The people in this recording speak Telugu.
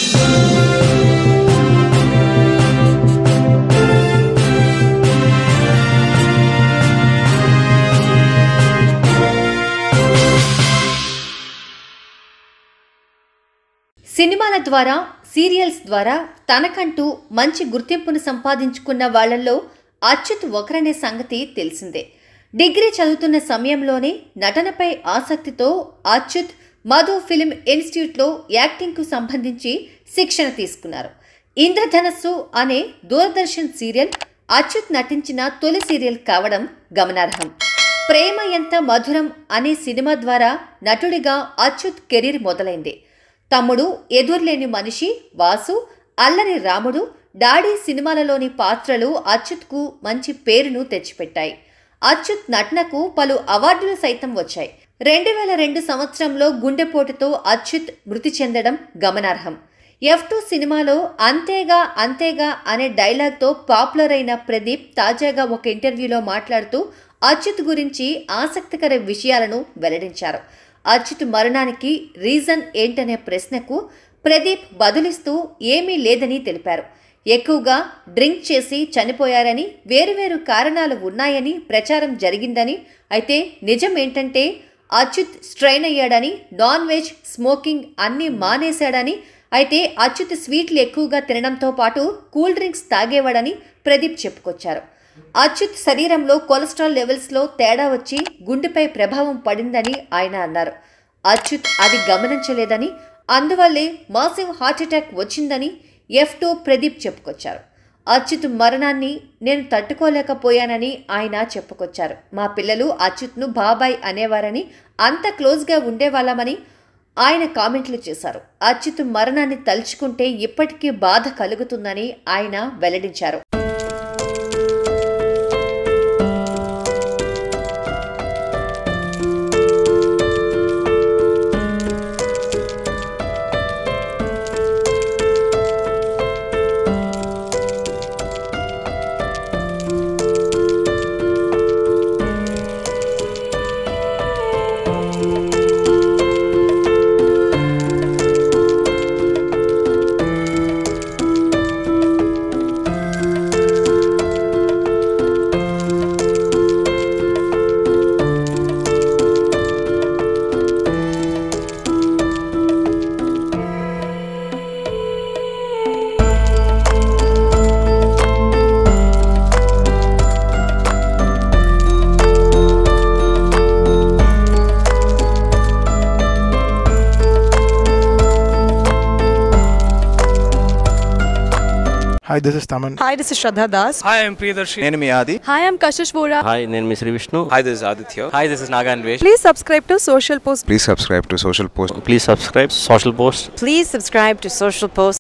సినిమాల ద్వారా సీరియల్స్ ద్వారా తనకంటూ మంచి గుర్తింపును సంపాదించుకున్న వాళ్ళల్లో అచ్యుత్ ఒకరనే సంగతి తెలిసిందే డిగ్రీ చదువుతున్న సమయంలోనే నటనపై ఆసక్తితో అచ్యుత్ మధు ఫిల్మ్ ఇన్స్టిట్యూట్లో యాక్టింగ్కు సంబంధించి శిక్షణ తీసుకున్నారు ఇంద్రధనస్సు అనే దూరదర్శన్ సీరియల్ అచ్యుత్ నటించిన తొలి సీరియల్ కావడం గమనార్హం ప్రేమ ఎంత మధురం అనే సినిమా ద్వారా నటుడిగా అచ్యుత్ కెరీర్ మొదలైంది తమ్ముడు ఎదుర్లేని మనిషి వాసు అల్లరి రాముడు డాడీ సినిమాలలోని పాత్రలు అచ్యుత్కు మంచి పేరును తెచ్చిపెట్టాయి అచ్యుత్ నటనకు పలు అవార్డులు సైతం వచ్చాయి రెండు వేల రెండు సంవత్సరంలో గుండెపోటుతో అచ్యుత్ మృతి చెందడం గమనార్హం ఎఫ్ టూ సినిమాలో అంతేగా అంతేగా అనే డైలాగ్తో పాపులర్ అయిన ప్రదీప్ తాజాగా ఒక ఇంటర్వ్యూలో మాట్లాడుతూ అచ్యుత్ గురించి ఆసక్తికర విషయాలను వెల్లడించారు అచ్యుత్ మరణానికి రీజన్ ఏంటనే ప్రశ్నకు ప్రదీప్ బదులిస్తూ ఏమీ లేదని తెలిపారు ఎక్కువగా డ్రింక్ చేసి చనిపోయారని వేరువేరు కారణాలు ఉన్నాయని ప్రచారం జరిగిందని అయితే నిజం ఏంటంటే అచ్యుత్ స్ట్రైన్ అయ్యాడని నాన్ వెజ్ స్మోకింగ్ అన్నీ మానేశాడని అయితే అచ్యుత్ స్వీట్లు ఎక్కువగా తినడంతో పాటు కూల్ డ్రింక్స్ తాగేవాడని ప్రదీప్ చెప్పుకొచ్చారు అచ్యుత్ శరీరంలో కొలెస్ట్రాల్ లెవెల్స్లో తేడా వచ్చి గుండెపై ప్రభావం పడిందని ఆయన అన్నారు అచ్యుత్ అది గమనించలేదని అందువల్లే మాసివ్ హార్ట్అటాక్ వచ్చిందని ఎఫ్ టూ ప్రదీప్ చెప్పుకొచ్చారు అచ్యుత్ మరణాన్ని నేను తట్టుకోలేకపోయానని ఆయన చెప్పుకొచ్చారు మా పిల్లలు అచ్యుత్ను బాబాయ్ అనేవారని అంత క్లోజ్గా ఉండేవాళ్ళమని ఆయన కామెంట్లు చేశారు అచ్యుత్ మరణాన్ని తలుచుకుంటే ఇప్పటికీ బాధ కలుగుతుందని ఆయన వెల్లడించారు Hi, this is Taman. Hi, this is Shraddha Das. Hi, I'm Priyadarshi. నేను మీ ఆది Hi, I'm Kashish Vora. Hi నేను మీ Shri Vishnu Hi, this is Aditya. Hi this is నాగాన్ వేష్ Please subscribe to Social Post. Please subscribe to social post please subscribe social post Please subscribe to Social Post.